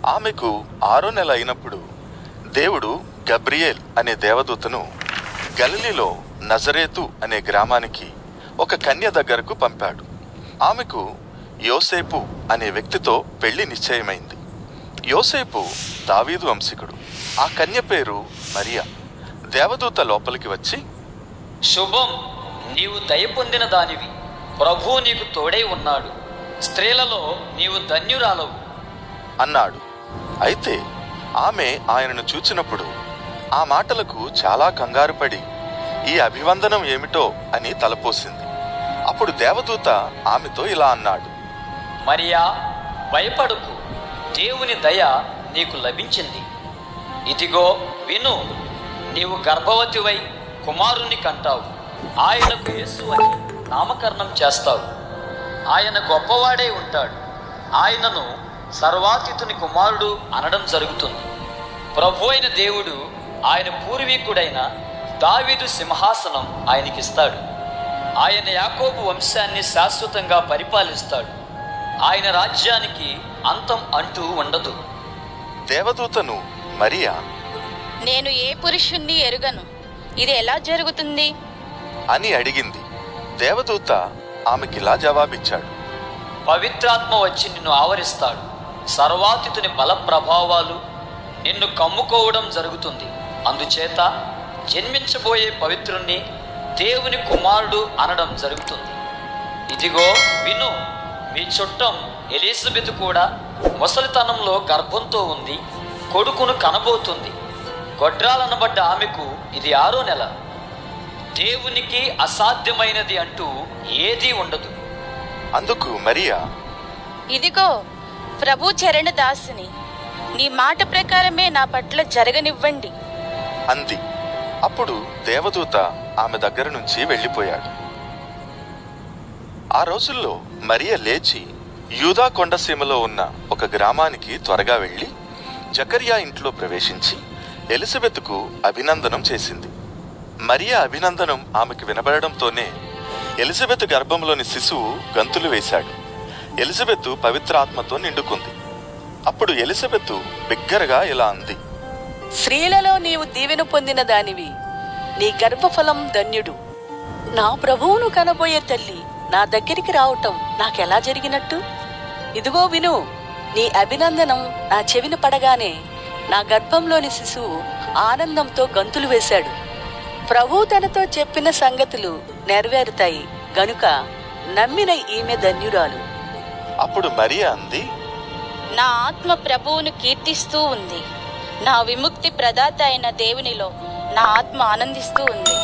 ఆమెకు ఆరో నెల అయినప్పుడు దేవుడు గబ్రియేల్ అనే దేవదూతను గలిలీలో నజరేతు అనే గ్రామానికి ఒక కన్య దగ్గరకు పంపాడు ఆమెకు యోసేపు అనే వ్యక్తితో పెళ్లి నిశ్చయమైంది యోసేపు దావీదు వంశికుడు ఆ కన్య పేరు మరియా దేవదూత లోపలికి వచ్చి శుభం నీవు దయ పొందిన దానివి ప్రభువు నీకు తోడై ఉన్నాడు స్త్రీలలో నీవు ధన్యురాలవు అన్నాడు అయితే ఆమె ఆయనను చూచినప్పుడు ఆ మాటలకు చాలా కంగారుపడి ఈ అభివందనం ఏమిటో అని తలపోసింది అప్పుడు దేవదూత ఆమెతో ఇలా అన్నాడు మరియా భయపడకు దేవుని దయ నీకు లభించింది ఇదిగో విను నీవు గర్భవతివై కుమారుని కంటావు ఆయనకు యేసు అని నామకరణం చేస్తావు ఆయన గొప్పవాడై ఉంటాడు ఆయనను సర్వాతీతుని కుమారుడు అనడం జరుగుతుంది ప్రభు అయిన దేవుడు ఆయన పూర్వీకుడైన దావీదు సింహాసనం ఆయనకిస్తాడు ఆయన యాకోబు వంశాన్ని శాశ్వతంగా పరిపాలిస్తాడు ఆయన రాజ్యానికి అంతం అంటూ ఉండదు దేవదూతను మరియా నేను ఏ పురుషుణ్ణి ఎరుగను ఇది ఎలా జరుగుతుంది అని అడిగింది దేవదూత ఆమెకిలా జవాబిచ్చాడు పవిత్రాత్మ వచ్చి నిన్ను ఆవరిస్తాడు సర్వాతితుని బల ప్రభావాలు నిన్ను కమ్ముకోవడం జరుగుతుంది అందుచేత జన్మించబోయే పవిత్రుణ్ణి దేవుని కుమారుడు అనడం జరుగుతుంది ఇదిగో విను మీ చుట్టం ఎలిజబెత్ కూడా ముసలితనంలో గర్భంతో ఉంది కొడుకును కనబోతుంది గొడ్రాలనబడ్డ ఆమెకు ఇది ఆరో నెల దేవునికి అసాధ్యమైనది అంటూ ఏదీ ఉండదు అందుకు మరియా ఇదిగో ప్రభు చరణ దాసిని నీ మాట ప్రకారమే నా పట్ల జరగనివ్వండి అంది అప్పుడు దేవదూత ఆమె దగ్గర నుంచి వెళ్ళిపోయాడు ఆ రోజుల్లో మరియ లేచి యూదా కొండసీమలో ఉన్న ఒక గ్రామానికి త్వరగా వెళ్ళి జకర్యా ఇంట్లో ప్రవేశించి ఎలిజబెత్కు అభినందనం చేసింది మరియా అభినందనం ఆమెకు వినబడడంతోనే ఎలిజబెత్ గర్భంలోని శిశువు గంతులు వేశాడు ఎలిజబెత్ పవిత్రాత్మతో నిండుకుంది అప్పుడు ఎలిజబెత్ బిగ్గరగా ఇలా అంది స్త్రీలలో నీవు దీవెన పొందిన దానివి నీ గర్భఫలం ధన్యుడు నా ప్రభువును కనబోయే తల్లి నా దగ్గరికి రావటం నాకెలా జరిగినట్టు ఇదిగో విను నీ అభినందనం నా చెవిన పడగానే నా గర్భంలోని శిశువు ఆనందంతో గంతులు వేశాడు ప్రభు తనతో చెప్పిన సంగతులు నెరవేరుతాయి గనుక నమ్మిన ఈమె ధన్యురాలు అప్పుడు మరియా అంది నా ఆత్మ ప్రభువును కీర్తిస్తూ ఉంది నా విముక్తి ప్రదాత అయిన దేవునిలో నా ఆత్మ ఆనందిస్తూ ఉంది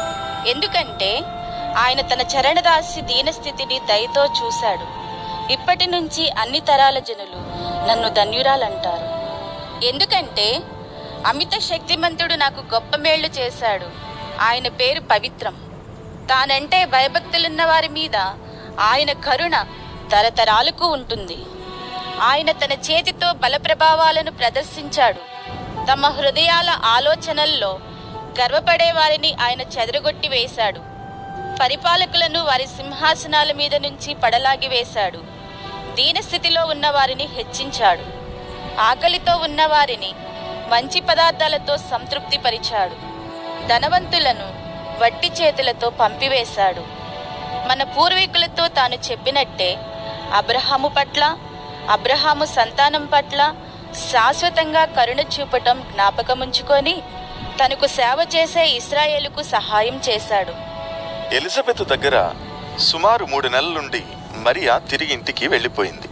ఎందుకంటే ఆయన తన చరణదాసి దీనస్థితిని దయతో చూశాడు ఇప్పటి నుంచి అన్ని తరాల జనులు నన్ను ధన్యురాలంటారు ఎందుకంటే అమిత శక్తిమంతుడు నాకు గొప్ప మేళ్లు చేశాడు ఆయన పేరు పవిత్రం తానంటే భయభక్తులున్న వారి మీద ఆయన కరుణ తరతరాలకు ఉంటుంది ఆయన తన చేతితో బలప్రభావాలను ప్రదర్శించాడు తమ హృదయాల ఆలోచనల్లో గర్వపడే వారిని ఆయన చెదరగొట్టి వేశాడు పరిపాలకులను వారి సింహాసనాల మీద నుంచి పడలాగి వేశాడు దీనస్థితిలో ఉన్న వారిని హెచ్చించాడు ఆకలితో ఉన్న వారిని మంచి పదార్థాలతో సంతృప్తిపరిచాడు ధనవంతులను వట్టి చేతులతో పంపివేశాడు మన పూర్వీకులతో తాను చెప్పినట్టే అబ్రహాము పట్ల అబ్రహాము సంతానం పట్ల శాశ్వతంగా కరుణ చూపటం జ్ఞాపకముంచుకొని తనకు సేవ చేసే ఇస్రాయేలుకు సహాయం చేశాడు ఎలిజబెత్ దగ్గర సుమారు మూడు నెలల నుండి మరియా తిరిగి ఇంటికి వెళ్ళిపోయింది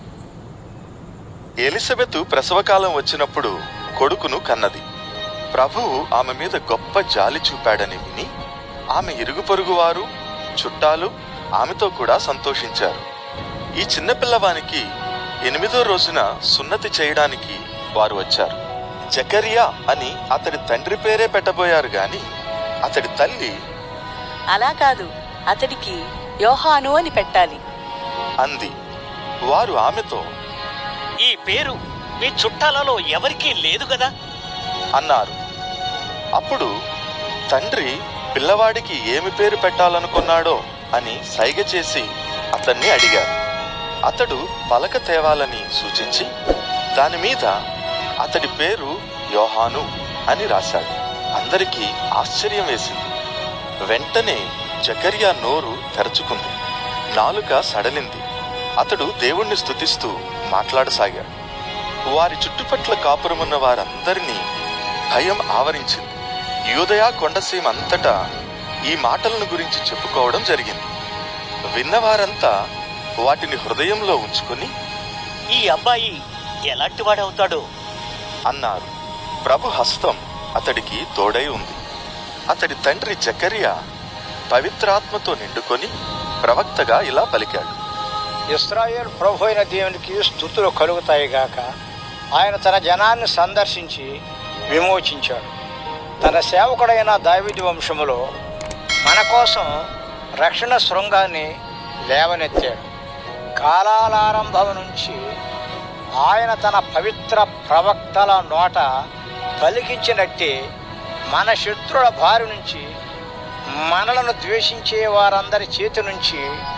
ఎలిజబెత్ ప్రసవకాలం వచ్చినప్పుడు కొడుకును కన్నది ప్రభువు ఆమె మీద గొప్ప జాలి చూపాడని విని ఆమె ఇరుగు పొరుగు వారు చుట్టాలు ఆమెతో కూడా సంతోషించారు ఈ చిన్న పిల్లవానికి ఎనిమిదో రోజున సున్నతి చేయడానికి వారు వచ్చారు జకరియా అని అతడి తండ్రి పేరే పెట్టబోయారు గాని అతడి తల్లి అలా కాదు అతడికి యోహాను అని పెట్టాలి అంది వారు ఆమెతో ఈ పేరు మీ చుట్టాలలో ఎవరికీ లేదు కదా అన్నారు అప్పుడు తండ్రి పిల్లవాడికి ఏమి పేరు పెట్టాలనుకున్నాడో అని సైగ చేసి అతన్ని అడిగారు అతడు పలక తేవాలని సూచించి దాని మీద అతడి పేరు యోహాను అని రాశాడు అందరికీ ఆశ్చర్యం వేసింది వెంటనే జకర్యా నోరు తెరుచుకుంది నాలుక సడలింది అతడు దేవుణ్ణి స్తుతిస్తూ మాట్లాడసాగాడు వారి చుట్టుపట్ల కాపురమున్న వారందరినీ భయం ఆవరించింది యూదయా కొండసీమ అంతటా ఈ మాటలను గురించి చెప్పుకోవడం జరిగింది విన్నవారంతా వాటిని హృదయంలో ఉంచుకుని ఈ అబ్బాయి ఎలాంటి వాడవుతాడు అన్నారు ప్రభు హస్తం అతడికి తోడై ఉంది అతడి తండ్రి జకర్యా పవిత్రాత్మతో నిండుకొని ప్రవక్తగా ఇలా పలికాడు ఇస్రాయేల్ ప్రభు అయిన దేవునికి స్థుతులు కలుగుతాయిగాక ఆయన తన జనాన్ని సందర్శించి విమోచించాడు తన సేవకుడైన దావిది వంశములో మన కోసం రక్షణ శృంగాన్ని లేవనెత్తాడు కాలాలారంభం నుంచి ఆయన తన పవిత్ర ప్రవక్తల నోట పలికించినట్టే మన శత్రుల బారి నుంచి మనలను ద్వేషించే వారందరి చేతి నుంచి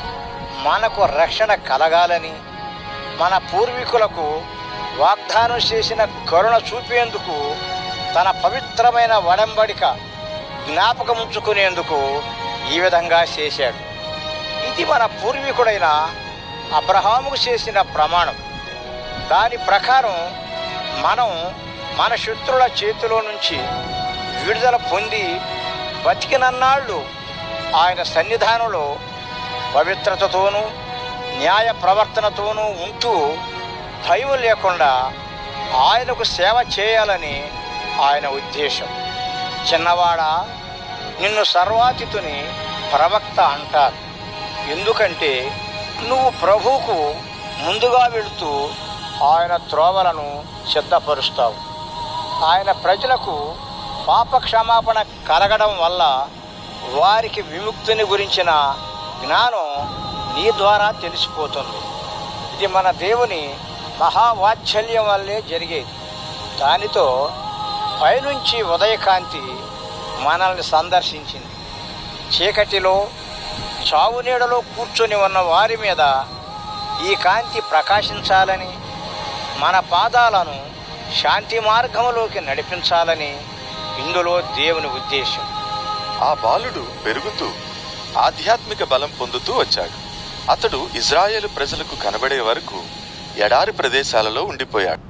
మనకు రక్షణ కలగాలని మన పూర్వీకులకు వాగ్దానం చేసిన కరుణ చూపేందుకు తన పవిత్రమైన వడంబడిక జ్ఞాపకముంచుకునేందుకు ఈ విధంగా చేశాడు ఇది మన పూర్వీకుడైన అబ్రహాముకు చేసిన ప్రమాణం దాని ప్రకారం మనం మన శత్రుల చేతిలో నుంచి విడుదల పొంది బతికినన్నాళ్ళు ఆయన సన్నిధానంలో పవిత్రతతోనూ న్యాయ ప్రవర్తనతోనూ ఉంటూ భయం లేకుండా ఆయనకు సేవ చేయాలని ఆయన ఉద్దేశం చిన్నవాడా నిన్ను సర్వాతిథుని ప్రవక్త అంటారు ఎందుకంటే నువ్వు ప్రభువుకు ముందుగా వెళుతూ ఆయన త్రోవలను సిద్ధపరుస్తావు ఆయన ప్రజలకు పాప క్షమాపణ కలగడం వల్ల వారికి విముక్తిని గురించిన జ్ఞానం నీ ద్వారా తెలిసిపోతుంది ఇది మన దేవుని మహావాత్సల్యం వల్లే జరిగేది దానితో పైనుంచి ఉదయకాంతి మనల్ని సందర్శించింది చీకటిలో చావు నీడలో కూర్చొని ఉన్న వారి మీద ఈ కాంతి ప్రకాశించాలని మన పాదాలను శాంతి మార్గంలోకి నడిపించాలని ఇందులో దేవుని ఉద్దేశం ఆ బాలుడు పెరుగుతూ ఆధ్యాత్మిక బలం పొందుతూ వచ్చాడు అతడు ఇజ్రాయేలు ప్రజలకు కనబడే వరకు ఎడారి ప్రదేశాలలో ఉండిపోయాడు